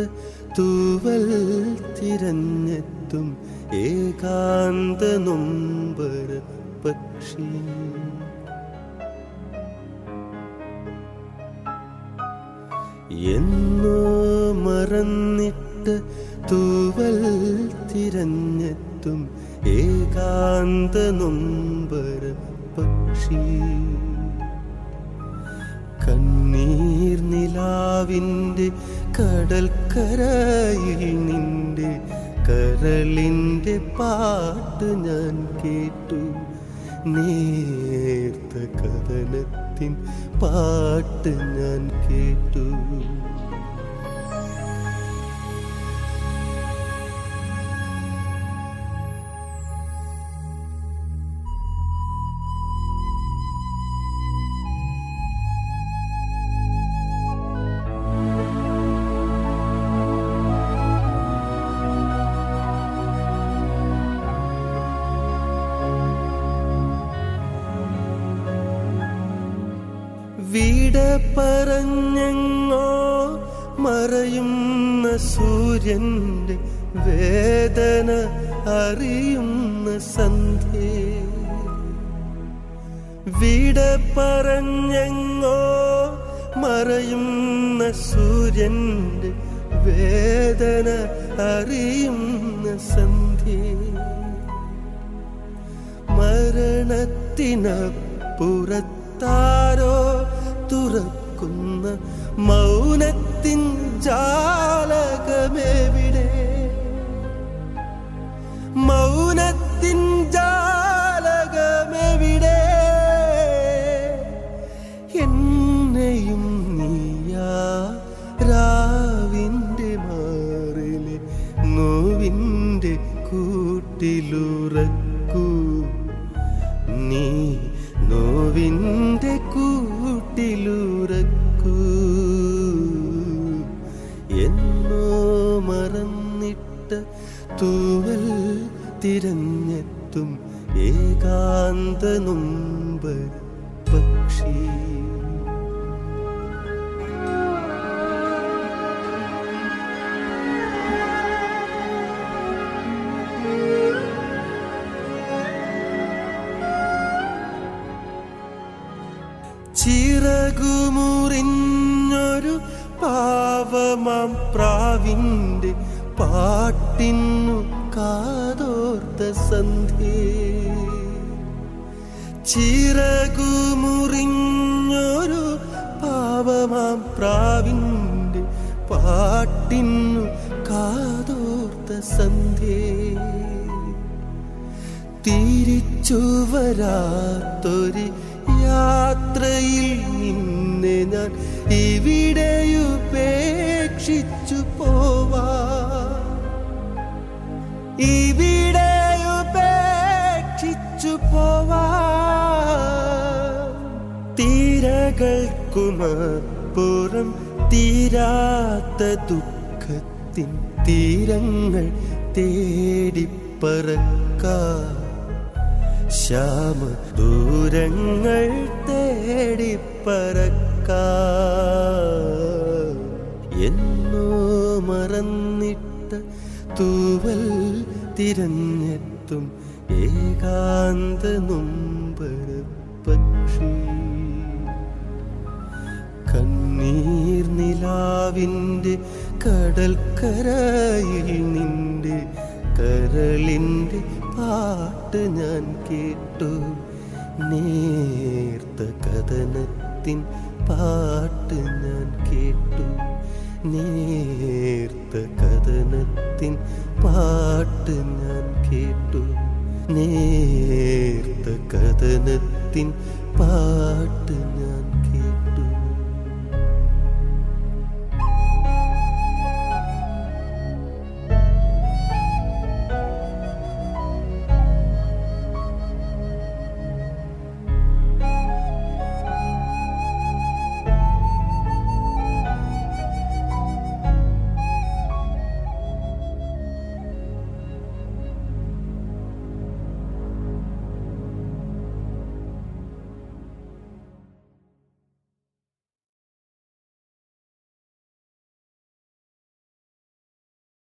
തൂവൽ തിരഞ്ഞെത്തും ഏകാന്ത നൊമ്പര പക്ഷി എന്നോ മറന്നിട്ട് തൂവൽ തിരഞ്ഞെത്തും ഏകാന്ത നൊമ്പര പക്ഷി കണ്ണീർ നിലാവിൻ്റെ കടൽക്കരയിൽ നിന്റെ കരളിൻ്റെ പാട്ട് ഞാൻ കേട്ടു നേർത്ത കഥനത്തിൻ പാട്ട് ഞാൻ കേട്ടു വിട പറഞ്ഞെങ്ങോ മറയുന്ന സൂര്യന്റെ വേദന അറിയുന്ന സന്ധ്യേ വിട പറഞ്ഞെങ്ങോ മറയുന്ന സൂര്യന്റെ വേദന അറിയുന്ന സന്ധ്യേ മരണത്തിനപ്പുറത്താരോ തുറക്കുന്ന മൗനത്തിൻ ജാലകമെവിടെ മൗനത്തിൻ ജാലകമെവിടെ എന്നെയും നീയാ രാവിൻ്റെ മാറിലെ നോവിൻ്റെ കൂട്ടിലുറക്കൂ നീ നോവിൻ്റെ കൂട്ടിലുറക്കൂ എന്നോ മറന്നിട്ട തൂവൽ തിരഞ്ഞെത്തും ഏകാന്ത നൊമ്പർ പക്ഷി ചിറകുമുറിഞ്ഞൊരു പാവമാം പ്രാവിൻ്റെ പാട്ടിന്നു കാതോർത്ത സന്ധ്യേ ചിറകുമുറിഞ്ഞൊരു പാവമാം പ്രാവിൻ്റെ പാട്ടിന്നു കാതോർത്ത സന്ധ്യേ തിരിച്ചു വരാത്തൊരു യാത്രയിൽ നിന്നെ ഞാൻ ഇവിടെയുപേക്ഷിച്ചു പോവാ ഇവിടെയുപേക്ഷിച്ചു പോവാ തീരകൾക്കുമപ്പുറം തീരാത്ത ദുഃഖത്തിൻ തീരങ്ങൾ തേടിപ്പറക്കാം ശ്യാമ ദൂരങ്ങൾ തേടിപ്പറക്ക എന്നോ മറന്നിട്ട തൂവൽ തിരഞ്ഞെത്തും ഏകാന്ത നൊമ്പര പക്ഷി കണ്ണീർ നിലാവിൻ്റെ കടൽക്കരയിൽ നിന്റെ കരളിൻ്റെ പാട്ട് ഞാൻ കേട്ടു നേർത്ത കഥനത്തിൻ പാട്ട് ഞാൻ കേട്ടു നേർത്ത കഥനത്തിൻ പാട്ട് ഞാൻ കേട്ടു നേർത്ത കഥനത്തിൻ പാട്ട് ഞാൻ